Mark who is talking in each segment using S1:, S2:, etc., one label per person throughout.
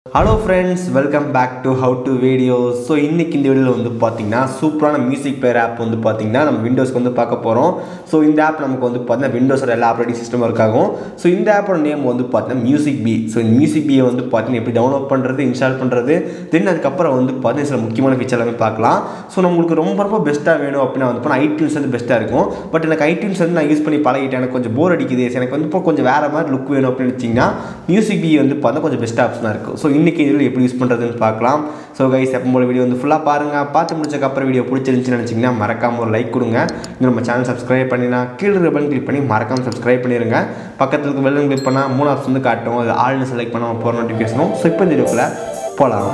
S1: hello friends welcome back to how to videos so இன்றைக்கி இந்த வீடியோவில் வந்து பார்த்தீங்கன்னா சூப்பரான மியூசிக் பிளேயர் ஆப் வந்து பார்த்தீங்கன்னா நம்ம விண்டோஸ்க்கு வந்து பார்க்க போகிறோம் ஸோ இந்த ஆப் நமக்கு வந்து பார்த்தீங்கன்னா விண்டோஸோட எல்லா ஆப்ரேட்டிங் சிஸ்டம் ஒர்க் ஆகும் ஸோ இந்த ஆப்போட நேம் வந்து பார்த்தீங்கன்னா மியூசிக் பி ஸோ இந்த மியூசிக் பியை வந்து பார்த்தீங்கன்னா எப்படி டவுன்லோட் பண்ணுறது இன்ஸ்டால் பண்ணுறது தென் அதுக்கப்புறம் வந்து பார்த்தீங்கன்னா சில முக்கியமான ஃபீச்சர் எல்லாமே பார்க்கலாம் ஸோ நம்மளுக்கு ரொம்ப ரொம்ப பெஸ்ட்டாக வேணும் அப்படின்னா வந்து பார்த்தா ஐடியூன்ஸ் வந்து பெஸ்ட்டாக இருக்கும் பட் எனக்கு ஐடியூன்ஸ் வந்து நான் யூஸ் பண்ணி பழகிட்டேன் எனக்கு கொஞ்சம் போர் அடிக்குது எனக்கு வந்து இப்போ கொஞ்சம் வேறு மாதிரி லுக் வேணும் அப்படின்னு வச்சிங்கன்னா மியூசிக் பி வந்து பார்த்தா கொஞ்சம் பெஸ்ட் ஆப்ஷனாக இருக்கும் ஸோ இன்றைக்கி இதில் எப்படி யூஸ் பண்ணுறதுன்னு பார்க்கலாம் ஸோ கைஸ் எப்போ போல வீடியோ வந்து ஃபுல்லாக பாருங்கள் பார்த்து முடிச்சக்கப்புறம் வீடியோ பிடிச்சிருந்துச்சுன்னு நினச்சிங்கன்னா மறக்காமல் ஒரு லைக் கொடுங்க இன்னும் நம்ம சேனல் சப்ஸ்கிரைப் பண்ணினா கீழே இருக்க கிளிக் பண்ணி மறக்காமல் சப்ஸ்கிரைப் பண்ணிடுங்க பக்கத்தில் இருக்க வெள்ளம் கிளிக் பண்ணால் மூணு ஆப்ஷன் வந்து காட்டும் அது ஆள்னு செலக்ட் பண்ண போகிற நோட்டிஃபிகேஷனும் ஸோ இப்போ இந்த வீடியோக்குள்ளே போகலாம்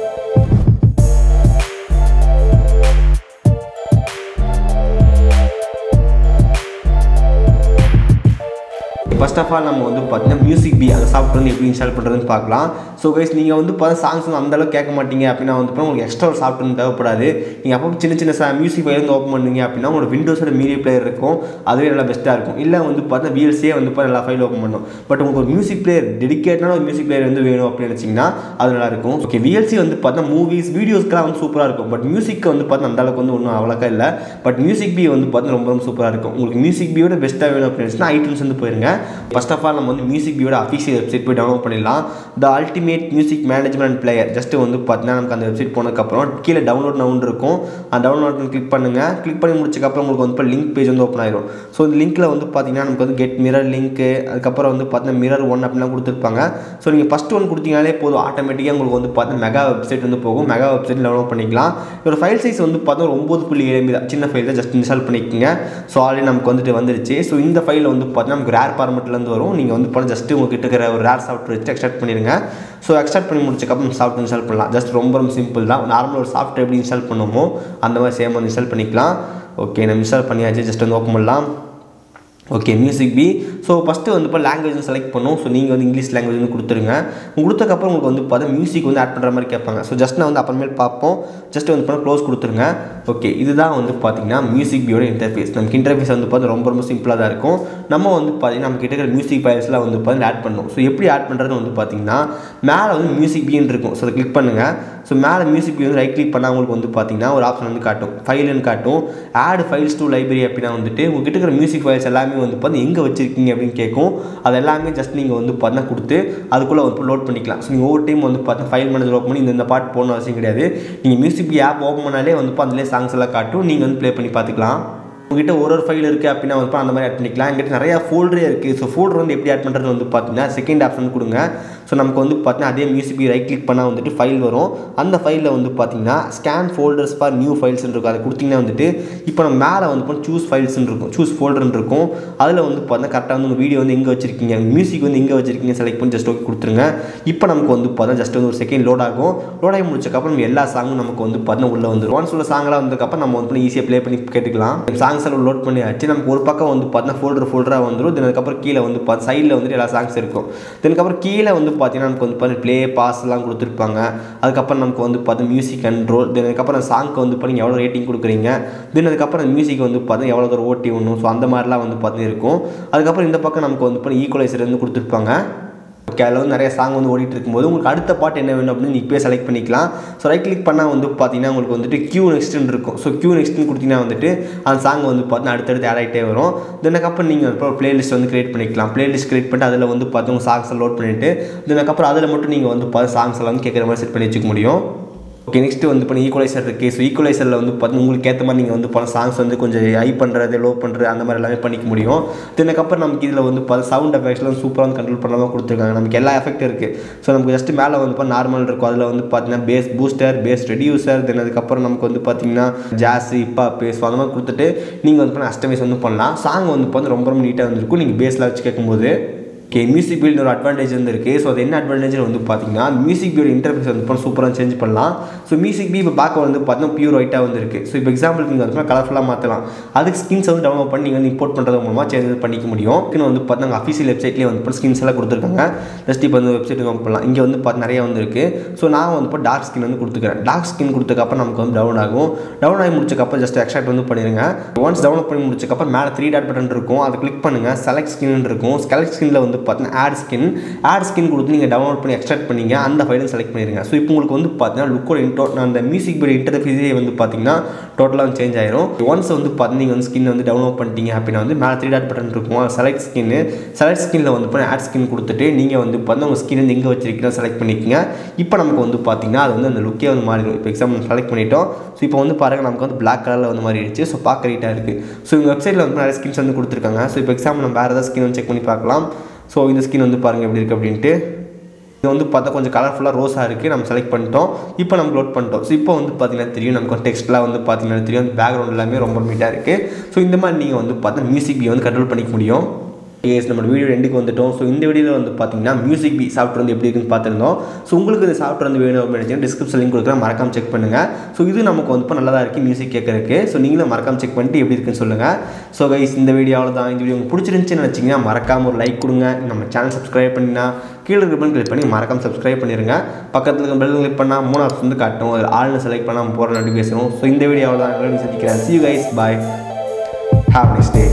S1: ஃபர்ஸ்ட் ஆஃப் ஆல் நம்ம வந்து பார்த்தீங்கன்னா மியூசிக் பி அந்த சாஃப்ட்வேர் வந்து எப்படி இன்ஸ்டால் பண்ணுறதுன்னு பார்க்கலாம் ஸோ கைஸ் நீங்கள் வந்து பார்த்தா சாங்ஸ் வந்து அந்தளவுக்கு கேட்க மாட்டீங்க அப்படின்னா வந்து பார்த்தா உங்களுக்கு எக்ஸ்ட்ரா ஒரு சாஃப்ட்வேர் தேவைப்படாது நீங்கள் அப்போ சின்ன சின்ன சா மியூசிக் ஃபைல் வந்து ஓப்பன் பண்ணுவீங்க அப்படின்னா உங்களோட விண்டோஸோட மீடியா பிளேயர் இருக்கும் அதுவே நல்லா பெஸ்ட்டாக இருக்கும் இல்லை வந்து பார்த்தா விஎல்சியே வந்து பார்த்தா எல்லா ஃபைல் ஓப்பன் பண்ணும் பட் உங்களுக்கு ஒரு மியூசிக் பிளேயர் டெடிக்கேட்டான ஒரு மியூசிக் பிளேயர் வந்து வேணும் அப்படின்னு நினச்சிங்கன்னா அது நல்லா இருக்கும் ஓகே விஎல்சி வந்து பார்த்தா மூவிஸ் வீடியோஸ்க்கெலாம் வந்து சூப்பராக இருக்கும் பட் மியூசிக்கு வந்து பார்த்தா அந்த அளவுக்கு வந்து ஒன்றும் அவ்வளோக்கா இல்லை பட் மியூசிக் பி வந்து பார்த்தா ரொம்ப ரொம்ப சூப்பராக இருக்கும் உங்களுக்கு மியூசிக் பியோட பெஸ்ட்டாக வேணும் அப்படின்னு நினச்சினா ஐடியூன்ஸ் வந்து போயிருங்க ஃபர்ஸ்ட் ஆஃப் ஆல் நம்ம வந்து மியூசிக் பியோட அஃபிஷியல் வெப்சைட் போய் டவுன்லோட் பண்ணிடலாம் the ultimate music management player just வந்து பார்த்தீங்கன்னா நமக்கு அந்த வெப்சைட் போனதுக்கப்புறம் கீழே டவுன்லோட் நவுன் இருக்கும் அந்த டவுன்லோட் கிளிக் பண்ணுங்கள் கிளிக் பண்ணி முடிச்சக்கப்புறம் உங்களுக்கு வந்து இப்போ லிங்க் பேஜ் வந்து ஓப்பன் ஆயிரும் ஸோ இந்த லிங்க்கில் வந்து பார்த்தீங்கன்னா நமக்கு வந்து கெட் மிரர் லிங்க்கு அதுக்கப்புறம் வந்து பார்த்தீங்கன்னா மிரர் ஒன் அப்படிலாம் கொடுத்துருப்பாங்க ஸோ நீங்கள் ஃபஸ்ட் ஒன் கொடுத்தீங்கனாலே போதும் ஆட்டோமேட்டிக்காக உங்களுக்கு வந்து பார்த்தீங்கன்னா மெகா வெப்சைட் வந்து போகும் மெகா வெப்சைட் டவுன்லோட் பண்ணிக்கலாம் ஒரு ஃபைல் சைஸ் வந்து பார்த்தா ஒம்பது புள்ளி ஏழு தான் சின்ன ஃபைல் தான் ஜஸ்ட் இன்ஸ்டால் பண்ணிக்கோங்க ஸோ ஆல்ரெடி நமக்கு வந்துட்டு வந்துருச்சு ஸோ இந்த ஃபைலில் வந்து பார்த்தீங்கன்னா நமக்கு ரேர் ஃபார்மெட்லேருந்து வரும் நீங்கள் வந்து போனால் ஜஸ்ட்டு உங்ககிட்ட இருக்கிற ஒரு ரேர் சாஃப்ட்வேர் வச்சு எக்ஸ்ட்ராக்ட் பண்ணிடுங்க ஸோ எக்ஸ்ட்ராக்ட் பண்ணி முடிச்சக்கப்புறம் சாஃப்ட்வேர் இன்ஸ்டால் பண்ணலாம் ஜஸ்ட் ரொம்ப ரொம்ப சிம்பிள் தான் நார்மல் ஒரு சாஃப்ட்வேர் எப்படி இன்ஸ்டால் பண்ணுமோ அந்த மாதிரி சேம் வந்து இன்ஸ்டால் பண்ணிக்கலாம் ஓகே நம்ம இன்ஸ்டால் பண்ணியாச்சு ஜஸ்ட் வந்து ஓப்பன் பண்ணலாம் okay MusicBee so first வந்து இப்போ லாங்குவேஜ் செலக்ட் பண்ணும் ஸோ நீங்கள் வந்து இங்கிலீஷ் லாங்குவேஜ் வந்து கொடுத்துருங்க கொடுத்தக்கப்புறம் உங்களுக்கு வந்து பார்த்தா மியூசிக் வந்து ஆட் பண்ணுற மாதிரி கேட்பாங்க ஸோ ஜஸ்ட் நான் வந்து அப்புறமேல் பார்ப்போம் ஜஸ்ட் வந்து பண்ண க்ளோஸ் கொடுத்துருங்க ஓகே இதுதான் வந்து பார்த்தீங்கன்னா மியூசிக் பியோட இன்டர்ஃபேஸ் நமக்கு இன்டர்ஃபேஸ் வந்து பார்த்து ரொம்ப ரொம்ப சிம்பிளாக தான் இருக்கும் நம்ம வந்து பார்த்தீங்கன்னா நம்ம கிட்ட இருக்கிற மியூசிக் ஃபைல்ஸ்லாம் வந்து பார்த்தீங்கன்னா ஆட் பண்ணணும் ஸோ எப்படி ஆட் பண்ணுறதுன்னு வந்து பார்த்தீங்கன்னா மேலே வந்து மியூசிக் பின்னு இருக்கும் ஸோ அதை கிளிக் பண்ணுங்கள் ஸோ மேலே மியூசிக் பி வந்து ரைட் கிளிக் பண்ணால் உங்களுக்கு வந்து பார்த்தீங்கன்னா ஒரு ஆப்ஷன் வந்து காட்டும் ஃபைலுன்னு காட்டும் ஆட் ஃபைல்ஸ் டு லைப்ரரி அப்படின்னா வந்துட்டு உங்ககிட்ட இருக்கிற மியூசிக் ஃபைல்ஸ் எல்லாமே வந்து பார்த்து எங்கே வச்சிருக்கீங்க அப்படின்னு கேட்கும் அது எல்லாமே ஜஸ்ட் நீங்கள் வந்து பார்த்தீங்கன்னா கொடுத்து அதுக்குள்ளே வந்து லோட் பண்ணிக்கலாம் ஸோ நீங்கள் ஒவ்வொரு டைம் வந்து பார்த்தா ஃபைல் மேனேஜர் ஓப்பன் பண்ணி இந்த இந்த பாட்டு போகணும் அவசியம் கிடையாது நீங்கள் மியூசிக் பி ஆப் ஓப்பன் பண்ணாலே வந்து அதிலே சாங்ஸ் எல்லாம் காட்டும் நீங்கள் வந்து ப்ளே பண்ணி பார்த்துக்கலாம் உங்ககிட்ட ஒரு ஒரு ஃபைல் இருக்குது அப்படின்னா வந்து அந்த மாதிரி ஆட் பண்ணிக்கலாம் எங்கிட்ட நிறையா ஃபோல்டரே இருக்குது ஸோ ஃபோல்டர் வந்து எப்படி ஆட் பண்ணுறது வந்து பார்த்தீங்கன்னா செகண்ட் ஆப்ஷன் கொடுங்க ஸோ நமக்கு வந்து பார்த்தீங்கன்னா அதே மியூசிக் ரைட் கிளிக் பண்ணால் வந்துட்டு ஃபைல் வரும் அந்த ஃபைலில் வந்து பார்த்தீங்கன்னா ஸ்கேன் ஃபோல்டர்ஸ் ஃபார் நியூ ஃபைல்ஸ்னு இருக்கும் அதை கொடுத்தீங்கன்னா வந்துட்டு இப்போ நம்ம மேலே வந்து பார்த்தா சூஸ் ஃபைல்ஸ்னு இருக்கும் சூஸ் ஃபோல்டர்னு இருக்கும் அதில் வந்து பார்த்தீங்கன்னா கரெக்டாக வந்து உங்கள் வீடியோ வந்து எங்கே வச்சிருக்கீங்க மியூசிக் வந்து எங்கே வச்சிருக்கீங்க செலக்ட் பண்ணி ஜஸ்ட் ஓகே கொடுத்துருங்க இப்போ நமக்கு வந்து பார்த்தா ஜஸ்ட் வந்து ஒரு செகண்ட் லோட் ஆகும் லோட் ஆகி முடிச்சக்கப்புறம் எல்லா சாங்கும் நமக்கு வந்து பார்த்தீங்கன்னா உள்ளே வந்துடும் ஒன்ஸ் உள்ள சாங்கெல்லாம் வந்ததுக்கப்புறம் நம்ம வந்து ஈஸியாக ப்ளே பண்ணி கேட்டுக்கலாம் சாங்ஸ் எல்லாம் லோட் பண்ணியாச்சு நமக்கு ஒரு பக்கம் வந்து பார்த்தீங்கன்னா ஃபோல்டர் ஃபோல்டராக வந்துடும் தென் அதுக்கப்புறம் கீழே வந்து பார்த்து சைடில் வந்துட்டு எல்லா சாங்ஸ் இருக்கும் தெனுக்கப்புறம் கீழே வந்து பார்த்தீங்கன்னா நமக்கு வந்து பார்த்து ப்ளே பாஸ்லாம் கொடுத்துருப்பாங்க அதுக்கப்புறம் நமக்கு வந்து பார்த்து மியூசிக் கண்ட்ரோல் தென் அதுக்கப்புறம் சாங்க்கு வந்து பண்ணி எவ்வளோ ரேட்டிங் கொடுக்குறீங்க தென் அதுக்கப்புறம் மியூசிக் வந்து பார்த்து எவ்வளோ தூரம் ஓட்டி ஒன்றும் ஸோ அந்த மாதிரிலாம் வந்து பார்த்து இருக்கும் அதுக்கப்புறம் இந்த பக்கம் நமக்கு வந்து பண்ணி ஈக்குவலைசர் வந்து கொடுத்துருப்பாங்க ஓகே அதில் வந்து நிறைய சாங் வந்து ஓடிட்டு இருக்கும்போது உங்களுக்கு அடுத்த பாட்டு என்ன வேணும் அப்படின்னு நீங்கள் இப்போயே செலக்ட் பண்ணிக்கலாம் ஸோ ரைட் கிளிக் பண்ணால் வந்து பார்த்தீங்கன்னா உங்களுக்கு வந்துட்டு கியூ நெக்ஸ்ட்னு இருக்கும் ஸோ கியூ நெக்ஸ்ட்னு கொடுத்தீங்கன்னா வந்துட்டு அந்த சாங் வந்து பார்த்தீங்கன்னா அடுத்தடுத்து ஆட் ஆகிட்டே வரும் தென்னக்கப்புறம் நீங்கள் அப்புறம் பிளேலிஸ்ட் வந்து கிரியேட் பண்ணிக்கலாம் பிளேலிஸ்ட் கிரியேட் பண்ணிட்டு அதில் வந்து பார்த்து உங்கள் சாங்ஸை லோட் பண்ணிவிட்டு தென்னக்கப்புறம் அதில் மட்டும் நீங்கள் வந்து பார்த்து சாங்ஸ் எல்லாம் வந்து கேட்குற மாதிரி செட் பண்ணி வச்சுக்க முடியும் ஓகே நெக்ஸ்ட்டு வந்து இப்போ ஈக்குவலைசர் இருக்குது ஸோ ஈக்குவலைசரில் வந்து பார்த்து உங்களுக்கு ஏற்ற மாதிரி நீங்கள் வந்து பல சாங்ஸ் வந்து கொஞ்சம் ஹை பண்ணுறது லோ பண்ணுறது அந்த மாதிரி எல்லாமே பண்ணிக்க முடியும் இதுக்கப்புறம் நமக்கு இதில் வந்து பல சவுண்ட் எஃபெக்ட்ஸ்லாம் சூப்பராக வந்து கண்ட்ரோல் பண்ணாமல் கொடுத்துருக்காங்க நமக்கு எல்லா எஃபெக்ட் இருக்குது ஸோ நமக்கு ஜஸ்ட் மேலே வந்து இப்போ நார்மல் இருக்கும் அதில் வந்து பார்த்தீங்கன்னா bass booster bass reducer then அதுக்கப்புறம் நமக்கு வந்து பார்த்தீங்கன்னா ஜாஸ் இப்போ பேஸ் அந்த மாதிரி கொடுத்துட்டு நீங்கள் வந்து பண்ண அஸ்டமைஸ் வந்து பண்ணலாம் சாங் வந்து பார்த்து ரொம்ப ரொம்ப நீட்டாக வந்துருக்கும் நீங்கள் பேஸில் வச்சு கேட்கும்போது ஓகே மியூசிக் பில்டு ஒரு அட்வான்டேஜ் வந்து இருக்குது ஸோ அது என்ன அட்வான்டேஜ் வந்து பார்த்தீங்கன்னா மியூசிக் பியோட இன்டர்ஃபேஸ் வந்து இப்போ சூப்பராக சேஞ்ச் பண்ணலாம் ஸோ மியூசிக் பி இப்போ பார்க்க வந்து பார்த்தீங்கன்னா பியூர் ஒயிட்டாக வந்து இருக்குது ஸோ இப்போ எக்ஸாம்பிளுக்கு நீங்கள் வந்து கலர்ஃபுல்லாக மாற்றலாம் அதுக்கு ஸ்கின்ஸ் வந்து டவுன்லோட் பண்ணி நீங்கள் வந்து இம்போர்ட் பண்ணுறது மூலமாக சேஞ்ச் பண்ணிக்க முடியும் இன்னும் வந்து பார்த்தீங்கன்னா அஃபீஷியல் வெப்சைட்லேயே வந்து ஸ்கின்ஸ் எல்லாம் கொடுத்துருக்காங்க ஜஸ்ட் இப்போ வந்து வெப்சைட் ஓப்பன் பண்ணலாம் இங்கே வந்து பார்த்து நிறைய வந்து இருக்குது ஸோ நான் வந்து இப்போ டார்க் ஸ்கின் வந்து கொடுத்துக்கிறேன் டார்க் ஸ்கின் கொடுத்தக்கப்புறம் நமக்கு வந்து டவுன் ஆகும் டவுன் ஆகி முடிச்சக்கப்புறம் ஜஸ்ட் எக்ஸ்ட்ராக்ட் வந்து பண்ணிடுங்க ஒன்ஸ் டவுன்லோட் பண்ணி முடிச்சக்கப்புறம் மேலே த்ரீ டாட் பட்டன் இருக்கும் அதை கிளிக் பண்ணுங்கள் செலக்ட் ஸ்கின் இருக்கும் செலக்ட் ஸ்கின்னில் வந்து வந்து பார்த்தீங்கன்னா ஆட் ஸ்கின் ஆட் ஸ்கின் கொடுத்து நீங்கள் டவுன்லோட் பண்ணி எக்ஸ்ட்ராக்ட் பண்ணீங்க அந்த ஃபைலும் செலக்ட் பண்ணிடுங்க ஸோ இப்போ உங்களுக்கு வந்து பார்த்தீங்கன்னா லுக்கோட இன்டோ அந்த மியூசிக் படி இன்டர்ஃபேஸே வந்து பார்த்தீங்கன்னா டோட்டலாக சேஞ்ச் ஆயிரும் ஒன்ஸ் வந்து பார்த்தீங்கன்னா நீங்கள் வந்து ஸ்கின் வந்து டவுன்லோட் பண்ணிட்டீங்க அப்படின்னா வந்து மேலே த்ரீ டாட் பட்டன் இருக்கும் செலக்ட் ஸ்கின்னு செலக்ட் ஸ்கின்னில் வந்து பார்த்தீங்கன்னா ஆட் ஸ்கின் கொடுத்துட்டு நீங்கள் வந்து பார்த்தீங்கன்னா உங்கள் ஸ்கின் வந்து எங்கே வச்சிருக்கீங்க செலக்ட் பண்ணிக்கோங்க இப்போ நமக்கு வந்து பார்த்தீங்கன்னா அது வந்து அந்த லுக்கே வந்து மாறிடும் இப்போ எக்ஸாம்பிள் செலக்ட் பண்ணிட்டோம் ஸோ இப்போ வந்து பாருங்கள் நமக்கு வந்து பிளாக் கலரில் வந்து மாறிடுச்சு ஸோ பார்க்க நீட்டாக இருக்குது ஸோ இவங்க வெப்சைட்டில் வந்து நிறைய ஸ்கின்ஸ் வந்து கொடுத்துருக்காங்க ஸோ இப்போ எக்ஸாம்பிள் நம்ம வேறு ஏதாவது ஸ்கின் வந்து செக் பண்ணி பார்க்கலாம் ஸோ இந்த ஸ்கின் வந்து பாருங்கள் எப்படி இருக்குது அப்படின்ட்டு இது வந்து பார்த்தா கொஞ்சம் கலர்ஃபுல்லாக ரோஸாக இருக்குது நம்ம செலக்ட் பண்ணிட்டோம் இப்போ நம்ம லோட் பண்ணிட்டோம் ஸோ இப்போ வந்து பார்த்தீங்கன்னா தெரியும் நமக்கு டெக்ஸ்ட்லாம் வந்து பார்த்தீங்கன்னா தெரியும் பேக்ரவுண்ட் எல்லாமே ரொம்ப நீட்டாக இருக்குது ஸோ இந்த மாதிரி நீங்கள் வந்து பார்த்தா மியூசிக் பி வந்து கண்ட்ரோல் பண்ணிக்க முடியும் எஸ் நம்ம வீடியோ எண்டுக்கு வந்துட்டோம் ஸோ இந்த வீடியோவில் வந்து பார்த்தீங்கன்னா மியூசிக் பி சாஃப்ட்வேர் வந்து எப்படி இருக்குன்னு பார்த்துருந்தோம் ஸோ உங்களுக்கு இந்த சாஃப்ட்வேர் வந்து வேணும் அப்படின்னு நினச்சிங்கன்னா டிஸ்கிரிப்ஷன் லிங்க் கொடுக்குறேன் மறக்காம செக் பண்ணுங்கள் ஸோ இது நமக்கு வந்து இப்போ நல்லதாக இருக்குது மியூசிக் கேட்கறதுக்கு ஸோ நீங்களும் மறக்காம செக் பண்ணிட்டு எப்படி இருக்குன்னு சொல்லுங்கள் ஸோ கைஸ் இந்த வீடியோவில் தான் இந்த வீடியோ உங்களுக்கு பிடிச்சிருந்துச்சுன்னு நினச்சிங்கன்னா மறக்காம ஒரு லைக் கொடுங்க நம்ம சேனல் சப்ஸ்கிரைப் பண்ணினா கீழே இருக்க பட்டன் கிளிக் பண்ணி மறக்காம சப்ஸ்கிரைப் பண்ணிடுங்க பக்கத்தில் இருக்க பெல் கிளிக் பண்ணால் மூணு ஆப்ஷன் வந்து காட்டும் அதில் ஆள்னு செலக்ட் பண்ணால் போகிற நோட்டிஃபிகேஷனும் ஸோ இந்த வீடியோவில் தான் சந்திக்கிறேன் see you guys bye have next day